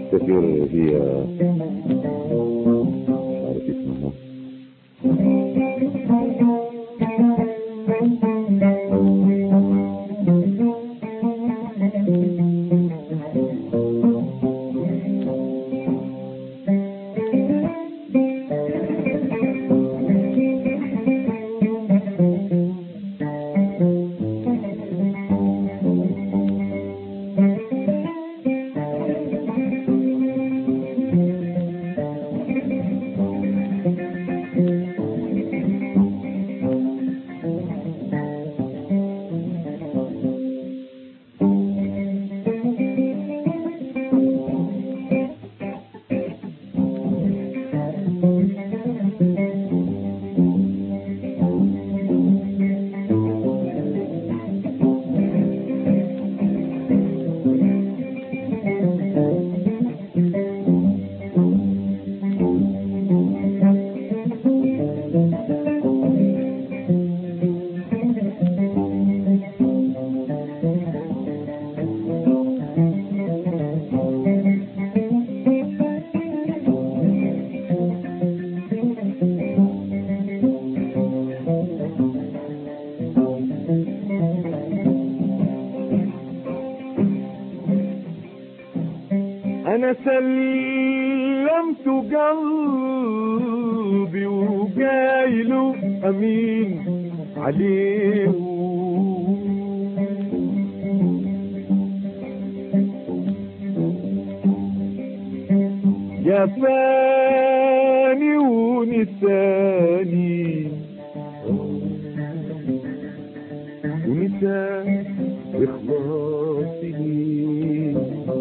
افتكر هي مش عارف اسمها انا سلمت قلبي وجايله امين عليه جفاني ونساني ونسى إخلاصي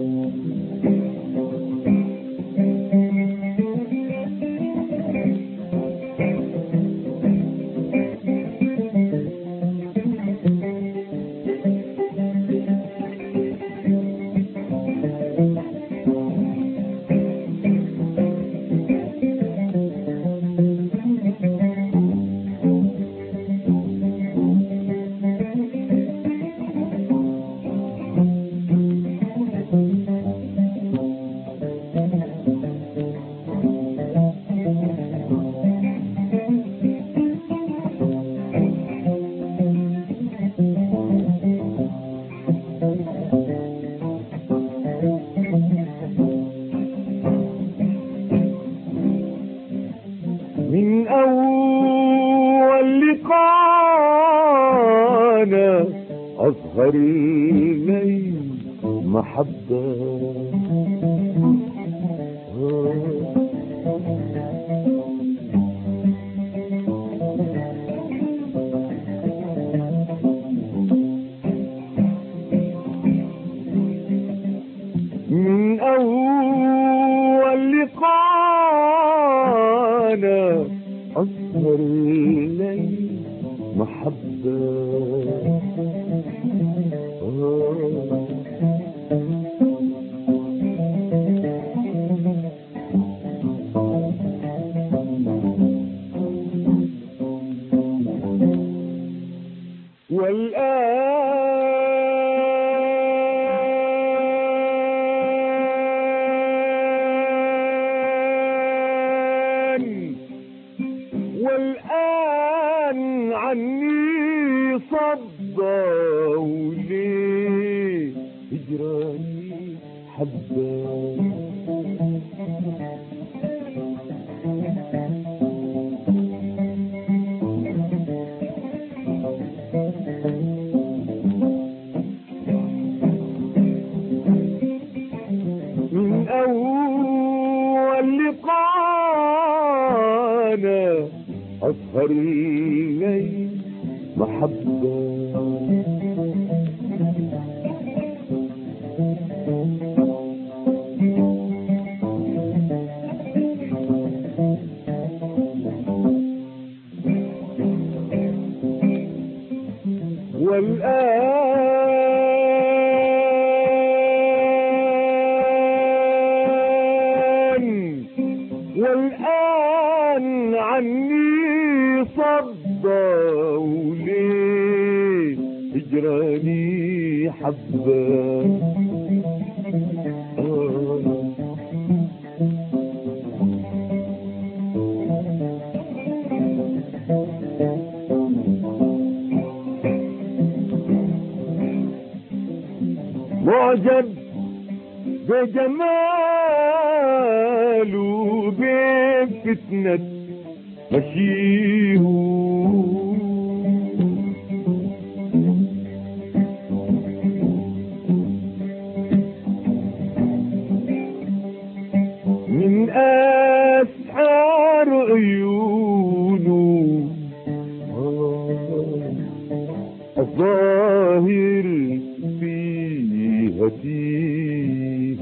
من أول لقانا أصغر إلي محبة من أول لقانا أصغر إلي محبة والآن والآن عني صدى وليه هجراني حبة من أول لقانا أصغر إلي محبة والآن والآن عني صدى وليه هجراني حبة آه معجب بجماله بفتنة مشيه من أسحار عيونه الظاهر فيها فيه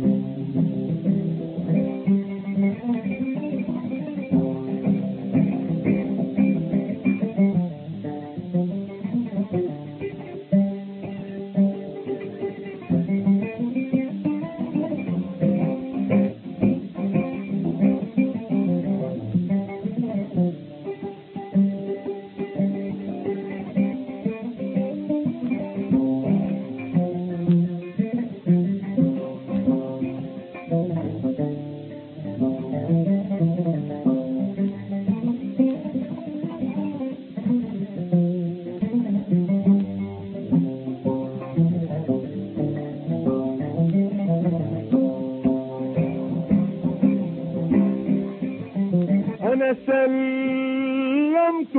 انا سلمت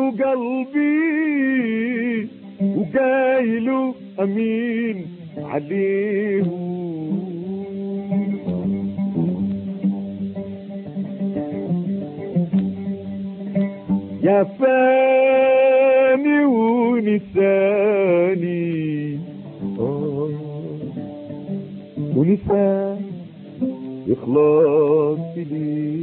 قلبي وقايله امين عليه يا فاني ونساني آه، ونسان إخلاص لي